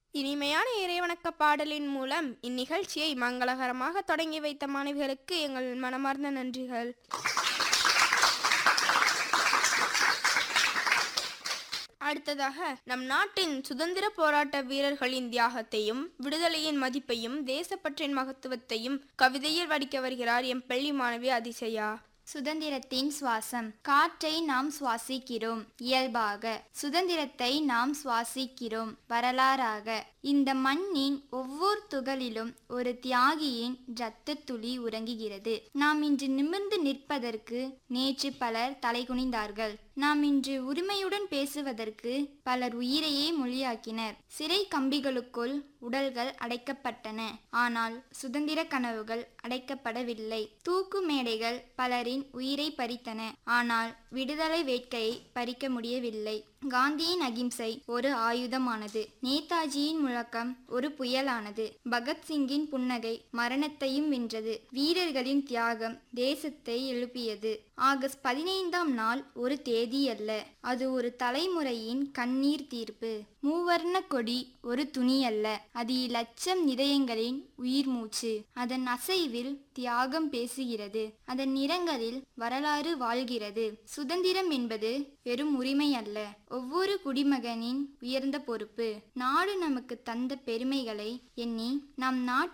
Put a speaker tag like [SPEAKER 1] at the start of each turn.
[SPEAKER 1] இனிமையான இறைவணக்க பாடலின் மூலம் இந்நிகழ்ச்சியை மங்களகரமாக தொடங்கி வைத்த மாணவிகளுக்கு எங்கள் மனமார்ந்த நன்றிகள் அடுத்ததாக நம் நாட்டின் சுதந்திர போராட்ட வீரர்களின் தியாகத்தையும் விடுதலையின் மதிப்பையும் தேசப்பற்றின் மகத்துவத்தையும் கவிதையில் வடிக்க வருகிறார் எம் பள்ளி மாணவி அதிசயா
[SPEAKER 2] சுதந்திரத்தின் சுவாசம் காற்றை நாம் சுவாசிக்கிறோம் இயல்பாக சுதந்திரத்தை நாம் சுவாசிக்கிறோம் வரலாறாக இந்த மண்ணின் ஒவ்வொரு துகளிலும் ஒரு தியாகியின் இரத்த துளி உறங்குகிறது நாம் இன்று நிமிர்ந்து நிற்பதற்கு நேற்று பலர் தலைகுனிந்தார்கள் நாம் இன்று உரிமையுடன் பேசுவதற்கு பலர் உயிரையே மொழியாக்கினர் சிறை கம்பிகளுக்குள் உடல்கள் அடைக்கப்பட்டன ஆனால் சுதந்திர கனவுகள் அடைக்கப்படவில்லை தூக்கு மேடைகள் பலரின் உயிரை பறித்தன ஆனால் விடுதலை வேட்கையை பறிக்க முடியவில்லை காந்தியின் அகிம்சை ஒரு ஆயுதமானது நேதாஜியின் முழக்கம் ஒரு புயலானது பகத்சிங்கின் புன்னகை மரணத்தையும் வென்றது வீரர்களின் தியாகம் தேசத்தை எழுப்பியது ஆகஸ்ட் பதினைந்தாம் நாள் ஒரு தேதி அல்ல அது ஒரு தலைமுறையின் கண்ணீர் தீர்ப்பு மூவர்ண கொடி ஒரு துணி அல்ல அது இலட்சம் இதயங்களின் உயிர் மூச்சு அதன் அசைவில் தியாகம் பேசுகிறது அதன் நிறங்களில் வரலாறு வாழ்கிறது சுதந்திரம் என்பது வெறும் உரிமை அல்ல ஒவ்வொரு குடிமகனின் உயர்ந்த பொறுப்பு நாடு நமக்கு தந்த பெருமைகளை எண்ணி நம் நாட்டு